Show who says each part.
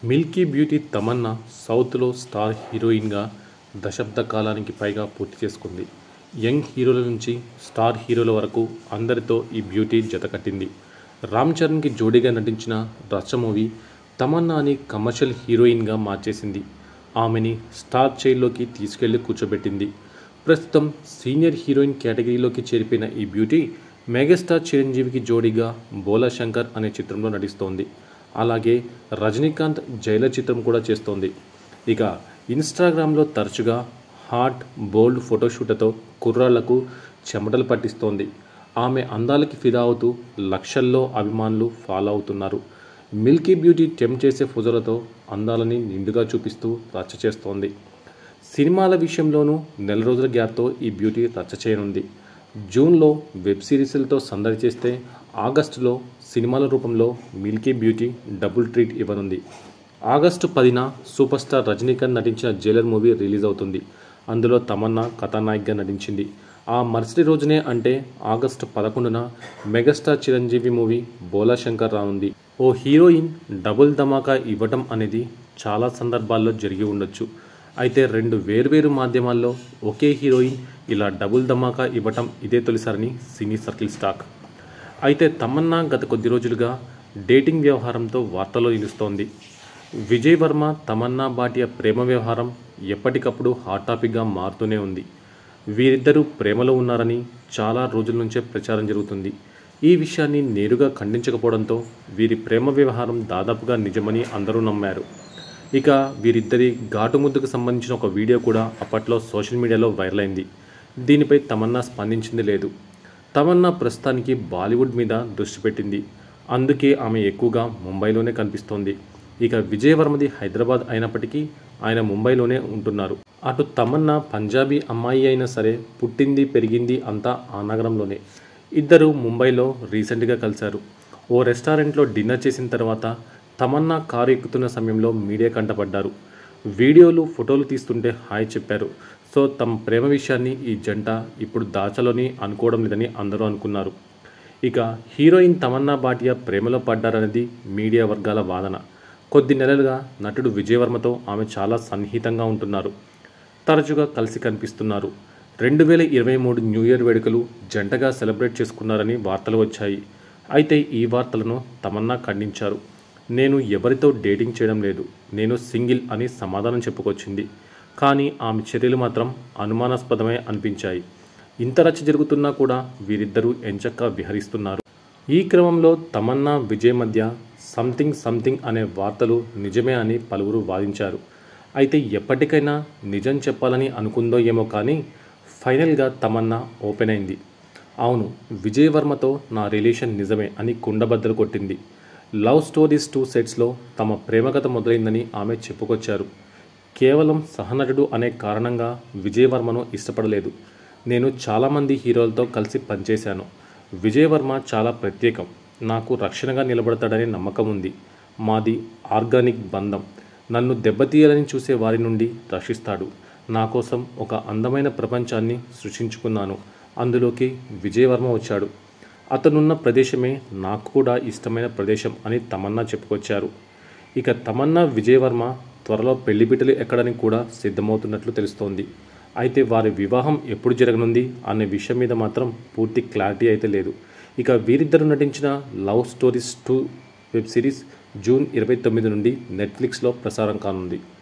Speaker 1: Milky beauty Tamannaah సౌత్లో star హీరోయిన్గా దశాబ్ద కాలానికి పైగా పూర్తి చేసుకుంది యంగ్ హీరోల నుంచి స్టార్ హీరోల వరకు అందరితో ఈ బ్యూటీ జతకట్టింది రామ్ చరణ్కి జోడీగా నటించిన రచ్చ మూవీ తమన్నాని కమర్షియల్ హీరోయిన్గా మార్చేసింది ఆమెని స్టార్ చైల్డ్లోకి తీసుకెళ్లి కూర్చోబెట్టింది ప్రస్తుతం సీనియర్ హీరోయిన్ కేటగిరీలోకి చేరిపోయిన ఈ బ్యూటీ మెగాస్టార్ చిరంజీవికి జోడీగా బోలా శంకర్ అనే చిత్రంలో నటిస్తోంది అలాగే రజనీకాంత్ జైలర్ చిత్రం కూడా చేస్తోంది ఇక ఇన్స్టాగ్రామ్లో తరచుగా హాట్ బోల్డ్ ఫోటోషూట్లతో కుర్రాళ్లకు చెమటలు పట్టిస్తోంది ఆమె అందాలకి ఫిదా అవుతూ లక్షల్లో అభిమానులు ఫాలో అవుతున్నారు మిల్కీ బ్యూటీ టెమ్ చేసే ఫోజోలతో అందాలని నిండుగా చూపిస్తూ రచ్చ చేస్తోంది సినిమాల విషయంలోనూ నెల రోజుల గ్యాప్తో ఈ బ్యూటీ రచ్చ చేయనుంది జూన్లో వెబ్ సిరీస్లతో సందడి చేస్తే ఆగస్టులో సినిమాల రూపంలో మిల్కీ బ్యూటీ డబుల్ ట్రీట్ ఇవ్వనుంది ఆగస్టు పదిన సూపర్ స్టార్ రజనీకాంత్ నటించిన జైలర్ మూవీ రిలీజ్ అవుతుంది అందులో తమన్నా కథానాయికగా నటించింది ఆ మరుసటి రోజునే అంటే ఆగస్టు పదకొండున మెగాస్టార్ చిరంజీవి మూవీ బోలా శంకర్ రానుంది ఓ హీరోయిన్ డబుల్ ధమాకా ఇవ్వటం అనేది చాలా సందర్భాల్లో జరిగి ఉండొచ్చు అయితే రెండు వేర్వేరు మాధ్యమాల్లో ఒకే హీరోయిన్ ఇలా డబుల్ ధమాకా ఇవ్వటం ఇదే తొలిసారని సినీ సర్కిల్ స్టాక్ అయితే తమన్నా గత కొద్ది రోజులుగా డేటింగ్ వ్యవహారంతో వార్తల్లో నిలుస్తోంది విజయ్ వర్మ తమన్నా భాటియా ప్రేమ వ్యవహారం ఎప్పటికప్పుడు హాట్ టాపిక్గా మారుతూనే ఉంది వీరిద్దరూ ప్రేమలో ఉన్నారని చాలా రోజుల నుంచే ప్రచారం జరుగుతుంది ఈ విషయాన్ని నేరుగా ఖండించకపోవడంతో వీరి ప్రేమ వ్యవహారం దాదాపుగా నిజమని అందరూ నమ్మారు ఇక వీరిద్దరి ఘాటు ముద్దుకు సంబంధించిన ఒక వీడియో కూడా అప్పట్లో సోషల్ మీడియాలో వైరల్ అయింది దీనిపై తమన్నా స్పందించింది లేదు తమన్నా ప్రస్తుతానికి బాలీవుడ్ మీద దృష్టి పెట్టింది అందుకే ఆమె ఎక్కువగా ముంబైలోనే కనిపిస్తోంది ఇక విజయవర్మది హైదరాబాద్ అయినప్పటికీ ఆయన ముంబైలోనే ఉంటున్నారు అటు తమన్నా పంజాబీ అమ్మాయి అయినా సరే పుట్టింది పెరిగింది అంతా ఆ నగరంలోనే ఇద్దరు ముంబైలో రీసెంట్గా కలిశారు ఓ రెస్టారెంట్లో డిన్నర్ చేసిన తర్వాత తమన్నా కారు ఎక్కుతున్న సమయంలో మీడియా కంటపడ్డారు వీడియోలు ఫోటోలు తీస్తుంటే హాయ్ చెప్పారు సో తమ ప్రేమ విషయాన్ని ఈ జంట ఇప్పుడు దాచలోని అనుకోవడం లేదని అందరూ అనుకున్నారు ఇక హీరోయిన్ తమన్నా భాటియా ప్రేమలో పడ్డారనేది మీడియా వర్గాల వాదన కొద్ది నెలలుగా నటుడు విజయవర్మతో ఆమె చాలా సన్నిహితంగా ఉంటున్నారు తరచుగా కలిసి కనిపిస్తున్నారు రెండు వేల ఇరవై మూడు న్యూ ఇయర్ వేడుకలు జంటగా సెలబ్రేట్ చేసుకున్నారని వార్తలు వచ్చాయి అయితే ఈ వార్తలను తమన్నా ఖండించారు నేను ఎవరితో డేటింగ్ చేయడం లేదు నేను సింగిల్ అని సమాధానం చెప్పుకొచ్చింది కానీ ఆమె చర్యలు మాత్రం అనుమానాస్పదమే అనిపించాయి ఇంత రచ్చ జరుగుతున్నా కూడా వీరిద్దరూ ఎంచక్కా విహరిస్తున్నారు ఈ క్రమంలో తమన్నా విజయ్ మధ్య సంథింగ్ సంథింగ్ అనే వార్తలు నిజమే అని పలువురు వాదించారు అయితే ఎప్పటికైనా నిజం చెప్పాలని అనుకుందో ఏమో కానీ ఫైనల్గా తమన్నా ఓపెన్ అయింది అవును విజయ్ వర్మతో నా రిలేషన్ నిజమే అని కుండబద్దలు కొట్టింది లవ్ స్టోరీస్ టూ సెట్స్లో తమ ప్రేమకథ మొదలైందని ఆమె చెప్పుకొచ్చారు కేవలం సహనటుడు అనే కారణంగా విజయ్ వర్మను ఇష్టపడలేదు నేను చాలామంది హీరోలతో కలిసి పనిచేశాను విజయ్ వర్మ చాలా ప్రత్యేకం నాకు రక్షణగా నిలబడతాడనే నమ్మకం ఉంది మాది ఆర్గానిక్ బంధం నన్ను దెబ్బతీయాలని చూసే వారి నుండి రక్షిస్తాడు నా కోసం ఒక అందమైన ప్రపంచాన్ని సృష్టించుకున్నాను అందులోకి విజయవర్మ వచ్చాడు అతనున్న ప్రదేశమే నాకు కూడా ఇష్టమైన ప్రదేశం అని తమన్నా చెప్పుకొచ్చారు ఇక తమన్నా విజయవర్మ త్వరలో పెళ్లిపిట్టలు ఎక్కడానికి కూడా సిద్ధమవుతున్నట్లు తెలుస్తోంది అయితే వారి వివాహం ఎప్పుడు జరగనుంది అనే విషయం మీద మాత్రం పూర్తి క్లారిటీ అయితే లేదు ఇక వీరిద్దరు నటించిన love stories two web series June ఇరవై తొమ్మిది నుండి నెట్ఫ్లిక్స్లో ప్రసారం కానుంది